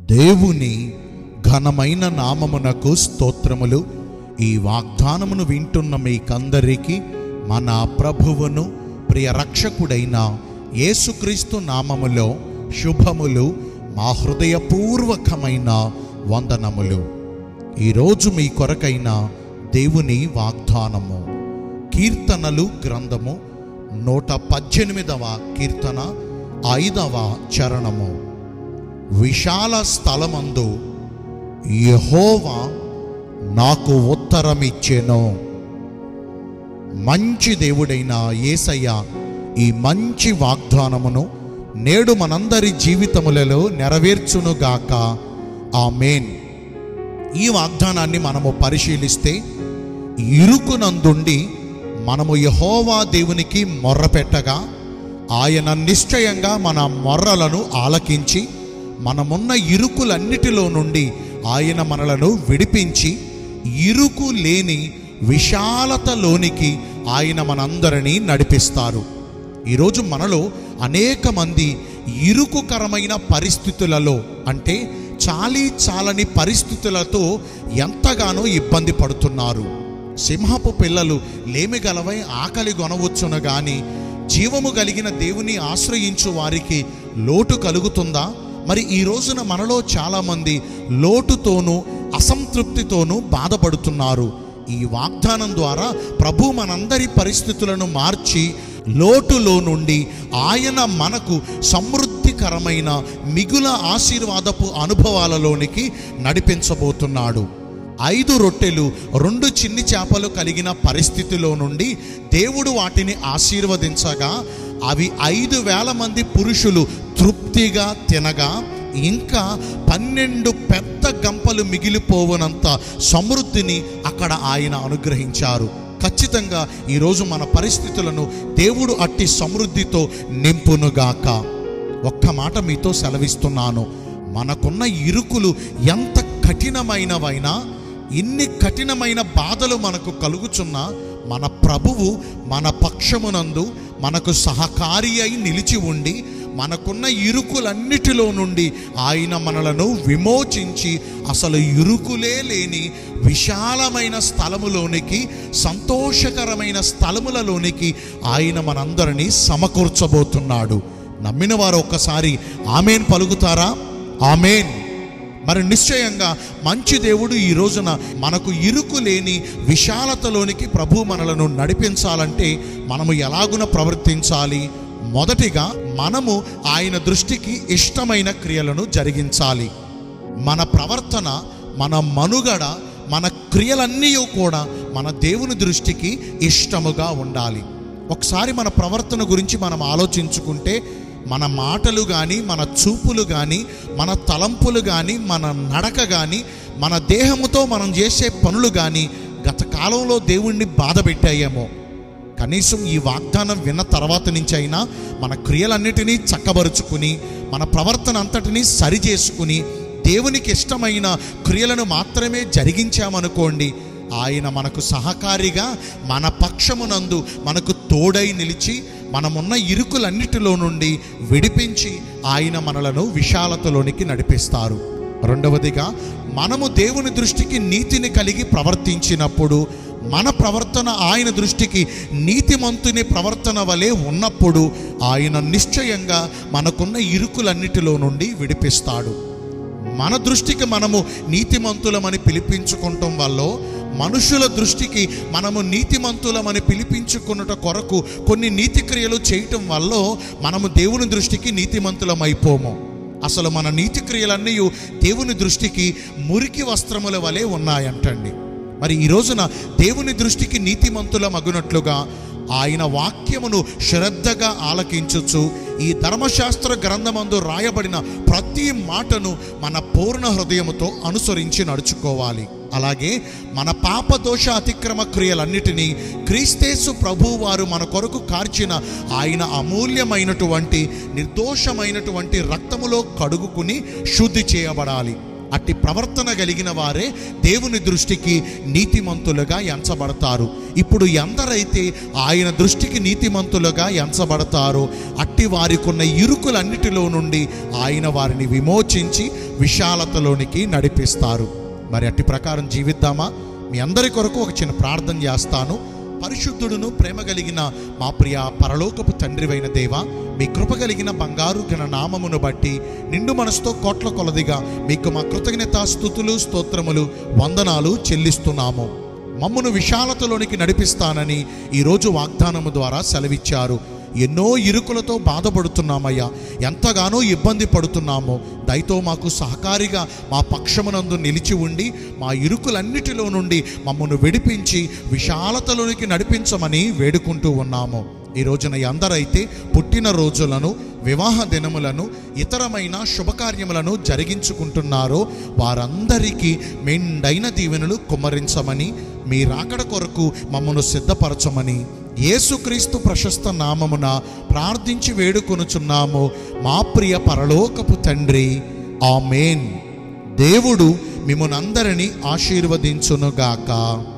దేవుని ఘనమైన నామమునకు స్తోత్రములు ఈ వాగ్దానమును వింటున్న మీకందరికీ మన ప్రభువును ప్రియ రక్షకుడైన యేసుక్రీస్తు నామములో శుభములు మా హృదయపూర్వకమైన వందనములు ఈరోజు మీ కొరకైన దేవుని వాగ్దానము కీర్తనలు గ్రంథము నూట పద్దెనిమిదవ కీర్తన ఐదవ చరణము విశాల స్థలమందు యెహోవా నాకు ఉత్తరమిచ్చెను మంచి దేవుడైన యేసయ్య ఈ మంచి వాగ్దానమును నేడు మనందరి జీవితములలో నెరవేర్చునుగాక ఆమేన్ ఈ వాగ్దానాన్ని మనము పరిశీలిస్తే ఇరుకునందుండి మనము యహోవా దేవునికి మొర్రపెట్టగా ఆయన నిశ్చయంగా మన మొర్రలను ఆలకించి మనమున్న ఇరుకులన్నిటిలో నుండి ఆయన మనలను విడిపించి ఇరుకు లేని విశాలతలోనికి ఆయన మనందరినీ నడిపిస్తారు ఈరోజు మనలో అనేక మంది ఇరుకుకరమైన పరిస్థితులలో అంటే చాలీ చాలని పరిస్థితులతో ఎంతగానో ఇబ్బంది పడుతున్నారు సింహపు పిల్లలు లేమి గలవై ఆకలి గొనవచ్చును గాని జీవము కలిగిన దేవుని ఆశ్రయించు వారికి లోటు కలుగుతుందా మరి ఈ రోజున మనలో చాలామంది లోటుతోనూ అసంతృప్తితోనూ బాధపడుతున్నారు ఈ వాగ్దానం ద్వారా ప్రభు మనందరి పరిస్థితులను మార్చి లోటులో నుండి ఆయన మనకు సమృద్ధికరమైన మిగుల ఆశీర్వాదపు అనుభవాలలోనికి నడిపించబోతున్నాడు ఐదు రొట్టెలు రెండు చిన్ని చేపలు కలిగిన పరిస్థితిలో నుండి దేవుడు వాటిని ఆశీర్వదించగా అవి ఐదు వేల మంది పురుషులు తృప్తిగా తినగా ఇంకా పన్నెండు పెద్ద గంపలు మిగిలిపోవనంత సమృద్ధిని అక్కడ ఆయన అనుగ్రహించారు ఖచ్చితంగా ఈరోజు మన పరిస్థితులను దేవుడు అట్టి సమృద్ధితో నింపునుగాక ఒక్క మాట మీతో సెలవిస్తున్నాను మనకున్న ఇరుకులు ఎంత కఠినమైనవైనా ఇన్ని కఠినమైన బాధలు మనకు కలుగుచున్నా మన ప్రభువు మన పక్షమునందు మనకు సహకారి అయి నిలిచి ఉండి మనకున్న ఇరుకులన్నిటిలో నుండి ఆయన మనలను విమోచించి అసలు ఇరుకులే లేని విశాలమైన స్థలములోనికి సంతోషకరమైన స్థలములలోనికి ఆయన మనందరినీ సమకూర్చబోతున్నాడు నమ్మిన వారు ఒక్కసారి ఆమెన్ పలుకుతారా ఆమెన్ మరి నిశ్చయంగా మంచి దేవుడు ఈ రోజున మనకు ఇరుకు లేని విశాలతలోనికి ప్రభు మనలను నడిపించాలంటే మనము ఎలాగున ప్రవర్తించాలి మొదటిగా మనము ఆయన దృష్టికి ఇష్టమైన క్రియలను జరిగించాలి మన ప్రవర్తన మన మనుగడ మన క్రియలన్నీ కూడా మన దేవుని దృష్టికి ఇష్టముగా ఉండాలి ఒకసారి మన ప్రవర్తన గురించి మనం ఆలోచించుకుంటే మన మాటలు కానీ మన చూపులు కానీ మన తలంపులు కానీ మన నడక కానీ మన దేహముతో మనం చేసే పనులు కానీ గత కాలంలో దేవుణ్ణి బాధ పెట్టాయేమో కనీసం ఈ వాగ్దానం విన్న తర్వాత నుంచి అయినా మన క్రియలన్నిటినీ చక్కబరుచుకుని మన ప్రవర్తన అంతటినీ సరి చేసుకుని దేవునికి ఇష్టమైన క్రియలను మాత్రమే జరిగించామనుకోండి ఆయన మనకు సహకారిగా మన పక్షమునందు మనకు తోడై నిలిచి మనమున్న ఇరుకులన్నిటిలో నుండి విడిపించి ఆయన మనలను విశాలతలోనికి నడిపిస్తారు రెండవదిగా మనము దేవుని దృష్టికి నీతిని కలిగి ప్రవర్తించినప్పుడు మన ప్రవర్తన ఆయన దృష్టికి నీతిమంతుని ప్రవర్తన వలె ఉన్నప్పుడు ఆయన నిశ్చయంగా మనకున్న ఇరుకులన్నిటిలో నుండి విడిపిస్తాడు మన దృష్టికి మనము నీతిమంతులమని పిలిపించుకుంటాం వల్ల మనుషుల దృష్టికి మనము నీతిమంతులమని పిలిపించుకున్నట కొరకు కొన్ని నీతి క్రియలు చేయటం వల్ల మనము దేవుని దృష్టికి నీతిమంతులమైపోము అసలు మన నీతి క్రియలన్నీ దేవుని దృష్టికి మురికి వస్త్రముల వలె ఉన్నాయంటండి మరి ఈ రోజున దేవుని దృష్టికి నీతిమంతుల మగునట్లుగా ఆయన వాక్యమును శ్రద్ధగా ఆలకించొచ్చు ఈ ధర్మశాస్త్ర గ్రంథమందు రాయబడిన ప్రతి మాటను మన పూర్ణ హృదయముతో అనుసరించి నడుచుకోవాలి అలాగే మన పాప దోష అతిక్రమ క్రియలన్నిటినీ క్రీస్తేసు ప్రభు వారు మన కొరకు కార్చిన ఆయన అమూల్యమైనటువంటి నిర్దోషమైనటువంటి రక్తములో కడుగుకుని శుద్ధి చేయబడాలి అట్టి ప్రవర్తన కలిగిన వారే దేవుని దృష్టికి నీతిమంతులుగా ఎంచబడతారు ఇప్పుడు ఎందరైతే ఆయన దృష్టికి నీతిమంతులుగా ఎంచబడతారో అట్టి వారికి ఉన్న ఇరుకులన్నిటిలో నుండి ఆయన వారిని విమోచించి విశాలతలోనికి నడిపిస్తారు మరి అట్టి ప్రకారం జీవిద్దామా మీ అందరి కొరకు ఒక చిన్న ప్రార్థన చేస్తాను పరిశుద్ధుడును ప్రేమ కలిగిన మా ప్రియ పరలోకపు తండ్రివైన దేవ మీ కృప కలిగిన బంగారు ఘన నామమును బట్టి నిండు మనసుతో కోట్ల కొలదిగా మీకు మా కృతజ్ఞత స్థుతులు స్తోత్రములు వందనాలు చెల్లిస్తున్నాము మమ్మను విశాలతలోనికి నడిపిస్తానని ఈరోజు వాగ్దానము ద్వారా సెలవిచ్చారు ఎన్నో ఇరుకులతో బాధపడుతున్నామయ్యా ఎంతగానో ఇబ్బంది పడుతున్నామో దయతో మాకు సహకారిగా మా పక్షమునందు నిలిచి ఉండి మా ఇరుకులన్నిటిలో నుండి మమ్మను విడిపించి విశాలతలోనికి నడిపించమని వేడుకుంటూ ఉన్నాము ఈ రోజున ఎందరైతే పుట్టిన రోజులను వివాహ దినములను ఇతరమైన శుభకార్యములను జరిగించుకుంటున్నారో వారందరికీ మెండైన దీవెనలు కుమ్మరించమని మీ రాకడ కొరకు మమ్మను సిద్ధపరచమని యేసుక్రీస్తు ప్రశస్త నామమున ప్రార్థించి వేడుకొనుచున్నాము మా ప్రియ పరలోకపు తండ్రి ఆమెన్ దేవుడు మిమ్మల్ని అందరినీ ఆశీర్వదించునుగాక